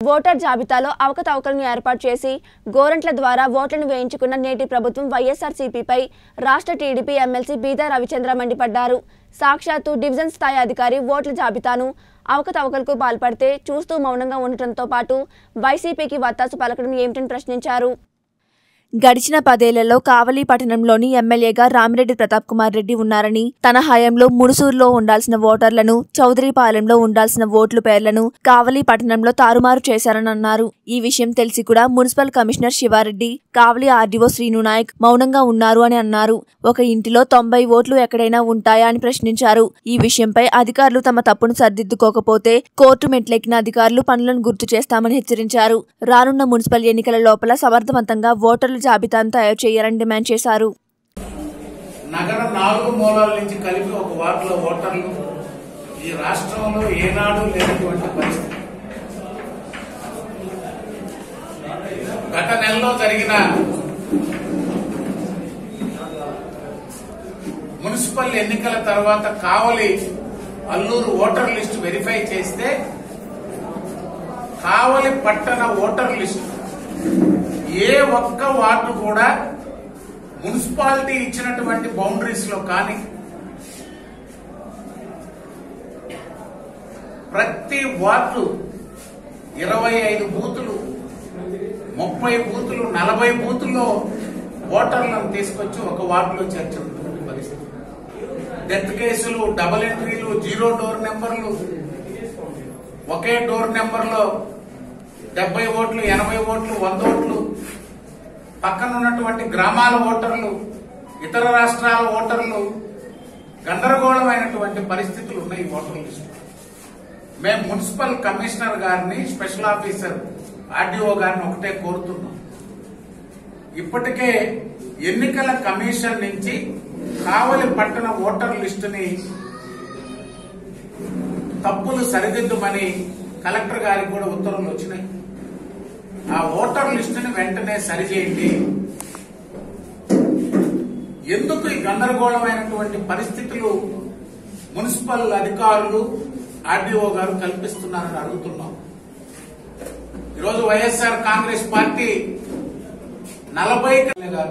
Voter జాబితాలో అవకతవకలను ఏర్పాటు చేసి గోరంట్ల ద్వారా ఓట్లను వేయించుకున్న నేటి ప్రభుత్వం వైఎస్ఆర్సీపీపై రాష్ట్ర టీడీపీ ఎమ్మెల్సీ బీదా రవిచంద్ర మండిపడ్డారు సాక్షాత్తు డివిజన్ స్థాయి అధికారి ఓట్ల జాబితాను అవకతవకలకు పాల్పడితే చూస్తూ మౌనంగా ఉండటంతో పాటు వైసీపీకి వత్తాసు పలకడం ఏమిటని ప్రశ్నించారు గడిచిన పదేళ్లలో కావలి పట్టణంలోని ఎమ్మెల్యేగా రామిరెడ్డి ప్రతాప్ కుమార్ రెడ్డి ఉన్నారని తన హయాంలో ముడుసూరులో ఉండాల్సిన ఓటర్లను చౌదరిపాలెంలో ఉండాల్సిన ఓట్ల పేర్లను కావలి పట్టణంలో తారుమారు చేశారని అన్నారు ఈ విషయం తెలిసి కూడా municipal commissioner Siva Reddy Kavali RDO Srinu Nayak మౌనంగా ఉన్నారు అని అన్నారు ఒక ఇంటిలో తొంభై ఓట్లు ఎక్కడైనా ఉంటాయా అని ప్రశ్నించారు ఈ విషయంపై అధికారులు తమ తప్పును సరిదిద్దుకోకపోతే కోర్టు మెట్లెక్కిన అధికారులు పనులను గుర్తు చేస్తామని హెచ్చరించారు రానున్న మున్సిపల్ ఎన్నికల లోపల సమర్థవంతంగా ఓటర్ల జాబితాను తయారు చేయాలని డిమాండ్ చేశారు నగర నాలుగు మూలాల నుంచి కలిపి ఒక వార్డులో ఓటర్లు ఈ రాష్ట్రంలో ఏనాడు లేనటువంటి పరిస్థితి గత నెలలో జరిగిన మున్సిపల్ ఎన్నికల తర్వాత Kavali Alluru voter list verify చేస్తే కావలి పట్టణ ఓటర్ లిస్టు ఏ ఒక్క వార్డు కూడా మున్సిపాలిటీ ఇచ్చినటువంటి బౌండరీస్ లో కానీ ప్రతి వార్డు ఇరవై ఐదు బూతులు ముప్పై బూతులు నలభై బూతుల్లో ఓటర్లను తీసుకొచ్చి ఒక వార్డులో చేర్చినటువంటి పరిస్థితి డెత్ కేసులు డబుల్ ఎంట్రీలు జీరో డోర్ నెంబర్లు ఒకే డోర్ నెంబర్లో డెబ్బై ఓట్లు ఎనభై ఓట్లు వంద ఓట్లు పక్కన ఉన్నటువంటి గ్రామాల ఓటర్లు ఇతర రాష్ట్రాల ఓటర్లు గందరగోళమైనటువంటి పరిస్థితులు ఉన్నాయి ఈ ఓటర్ లిస్టు మేము మున్సిపల్ కమిషనర్ గారిని స్పెషల్ ఆఫీసర్ ఆర్డీఓ గారిని ఒకటే కోరుతున్నాం ఇప్పటికే ఎన్నికల కమిషన్ నుంచి కావలి పట్టణ ఓటర్ లిస్టుని తప్పులు సరిదిద్దుమని కలెక్టర్ గారికి కూడా ఉత్తర్వులు వచ్చినాయి ఆ ఓటర్ లిస్టుని వెంటనే సరిచేయండి ఎందుకు ఈ గందరగోళమైనటువంటి పరిస్థితులు మున్సిపల్ అధికారులు ఆర్డీఓ గారు కల్పిస్తున్నారని అడుగుతున్నాం ఈరోజు వైఎస్ఆర్ కాంగ్రెస్ పార్టీ నలభై గారు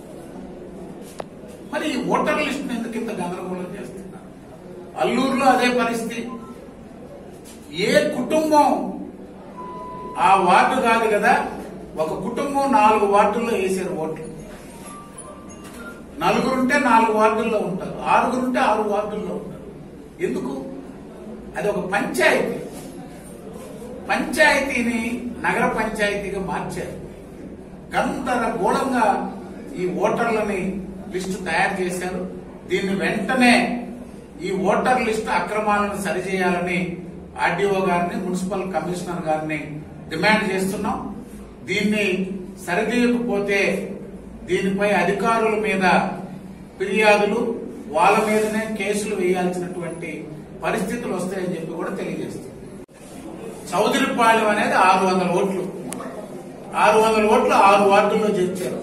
మరి ఈ ఓటర్ లిస్టును ఎందుకు ఇంత గందరగోళం చేస్తున్నారు అల్లూరులో అదే పరిస్థితి ఏ కుటుంబం ఆ వార్డు కాదు కదా ఒక కుటుంబం నాలుగు వార్డుల్లో వేసారు ఓట్లు నలుగురుంటే నాలుగు వార్డుల్లో ఉంటారు ఆరుగురుంటే ఆరు వార్డుల్లో ఉంటారు ఎందుకు అది ఒక పంచాయతీ పంచాయతీని నగర పంచాయతీగా మార్చారు గందరగోళంగా ఈ ఓటర్లని లిస్టు తయారు చేశారు దీన్ని వెంటనే ఈ ఓటర్ లిస్టు అక్రమాలను సరిచేయాలని ఆర్డీఓ గారిని మున్సిపల్ కమిషనర్ గారిని డిమాండ్ చేస్తున్నాం దీన్ని సరిదీయకపోతే దీనిపై అధికారుల మీద ఫిర్యాదులు వాళ్ళ మీదనే కేసులు వేయాల్సినటువంటి పరిస్థితులు వస్తాయని చెప్పి కూడా తెలియజేస్తుంది చౌదరిపాలెం అనేది ఆరు వందల ఓట్లు ఆరు వందల ఓట్లు ఆరు వార్డుల్లో చేర్చారు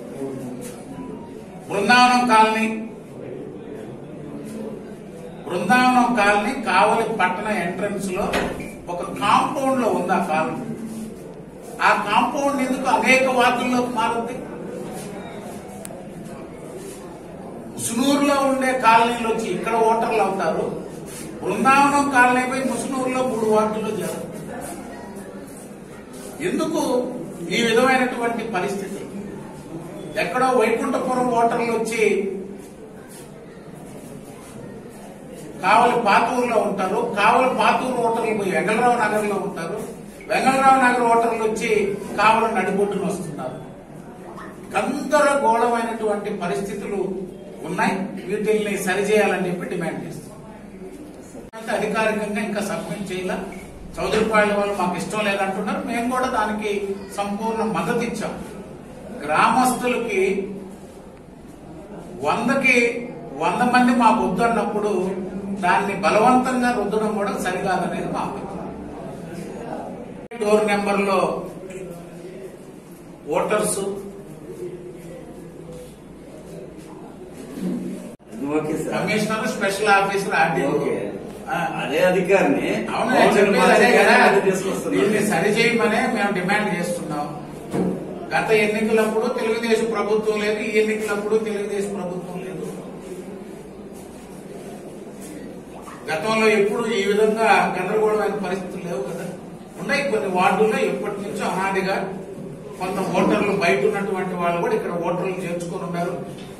బృందావనం కాలనీ బృందావనం కాలనీ కావలి పట్టణ ఎంట్రన్స్ లో ఒక కాంపౌండ్ లో ఉంది ఆ కాలనీ ఆ కాంపౌండ్ ఎందుకు అనేక వార్డుల్లోకి మారుద్ది ముసునూరులో ఉండే కాలనీలు వచ్చి ఇక్కడ ఓటర్లు అవుతారు బృందావనం కాలనీ పోయి ముసునూరులో మూడు వార్డుల్లో చేరారు ఎందుకు ఈ విధమైనటువంటి పరిస్థితి ఎక్కడో వైకుంఠపురం ఓటర్లు వచ్చి కావలి పాతూరులో ఉంటారు కావలి పాతూరు ఓటర్లు పోయి వెంగళరావు నగర్ లో ఉంటారు వెంగళరావు నగర్ ఓటర్లు వచ్చి కావలి నడిబొడ్డున వస్తున్నారు గందరగోళమైనటువంటి పరిస్థితులు ఉన్నాయి వీటిల్ని సరిచేయాలని చెప్పి డిమాండ్ చేస్తున్నాం అయితే అధికారికంగా ఇంకా సబ్మిట్ చేయాల చౌదరిపాళ్ల వాళ్ళు మాకు ఇష్టం లేదంటున్నారు మేము కూడా దానికి సంపూర్ణ మద్దతు ఇచ్చాం గ్రామస్తులకి వందకి వంద మంది మాకు వద్దు అన్నప్పుడు దాన్ని బలవంతంగా రుద్దడం కూడా సరికాదనేది మా అభిప్రాయం డోర్ నెంబర్ లో voters okay sir commissioner special officer RDO okay. ఆ. అదే అధికారిని అవును నేను చెప్పేది అదే కదా దీన్ని తీసుకొస్తున్నారు సరి చేయమనే మేము డిమాండ్ చేస్తున్నాం గత ఎన్నికలప్పుడు తెలుగుదేశం ప్రభుత్వం లేదు ఈ ఎన్నికలప్పుడు తెలుగుదేశం ప్రభుత్వం లేదు గతంలో ఎప్పుడు ఈ విధంగా గందరగోళమైన పరిస్థితులు లేవు కదా ఉన్నాయి కొన్ని వార్డుల్లో ఎప్పటి నుంచో అనాదిగా కొంత ఓటర్లు బయట ఉన్నటువంటి వాళ్ళు కూడా ఇక్కడ ఓటర్లు చేర్చుకొని ఉన్నారు